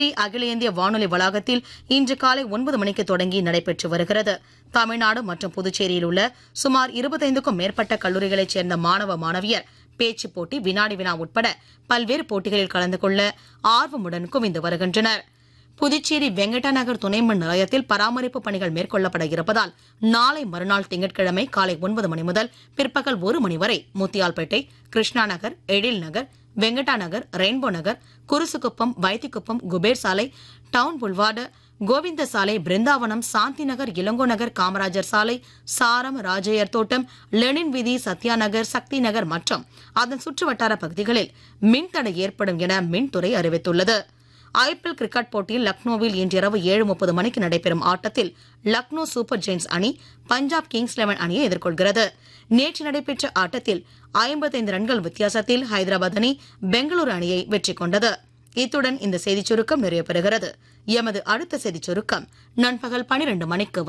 அகில இந்திய வானொலி வளாகத்தில் இன்று காலை ஒன்பது மணிக்கு தொடங்கி நடைபெற்று வருகிறது தமிழ்நாடு மற்றும் புதுச்சேரியில் உள்ள சுமார் இருபத்தைந்துக்கும் மேற்பட்ட கல்லூரிகளைச் சேர்ந்த மாணவ மாணவியர் பேச்சுப் போட்டி வினாடி வினா உட்பட பல்வேறு போட்டிகளில் கலந்து கொள்ள ஆர்வமுடன் குவிந்து வருகின்றனர் புதுச்சேரி வெங்கடா நகர் துணைமின் நிலையத்தில் பராமரிப்பு பணிகள் மேற்கொள்ளப்பட இருப்பதால் நாளை மறுநாள் திங்கட்கிழமை காலை ஒன்பது மணி முதல் பிற்பகல் ஒரு மணி வரை முத்தியால்பேட்டை கிருஷ்ணா நகர் எழில் நகர் வெங்கடா நகர் ரெயின்போ நகர் குருசுக்குப்பம் வைத்திக்குப்பம் குபேர் சாலை டவுன் புல்வார்டு கோவிந்த சாலை பிருந்தாவனம் சாந்தி நகர் இளங்கோ நகர் காமராஜர் சாலை சாரம் ராஜையர் தோட்டம் லெனின் வீதி சத்யா நகர் சக்தி நகர் மற்றும் அதன் சுற்றுவட்டார பகுதிகளில் மின்தடை ஏற்படும் என மின்துறை அறிவித்துள்ளது ஐபிஎல் கிரிக்கெட் போட்டியில் லக்னோவில் இன்றிரவு ஏழு முப்பது மணிக்கு நடைபெறும் ஆட்டத்தில் லக்னோ சூப்பர் ஜெயின்ஸ் அணி பஞ்சாப் கிங்ஸ் லெவன் அணியை எதிர்கொள்கிறது நேற்று நடைபெற்ற ஆட்டத்தில் ஐம்பத்தைந்து ரன்கள் வித்தியாசத்தில் ஹைதராபாத் அணி பெங்களூரு அணியை வெற்றி கொண்டது இத்துடன் இந்த செய்திச் சுருக்கம் நிறைவு பெறுகிறது எமது அடுத்த செய்திச் சுருக்கம் நண்பகல் பனிரெண்டு மணிக்கு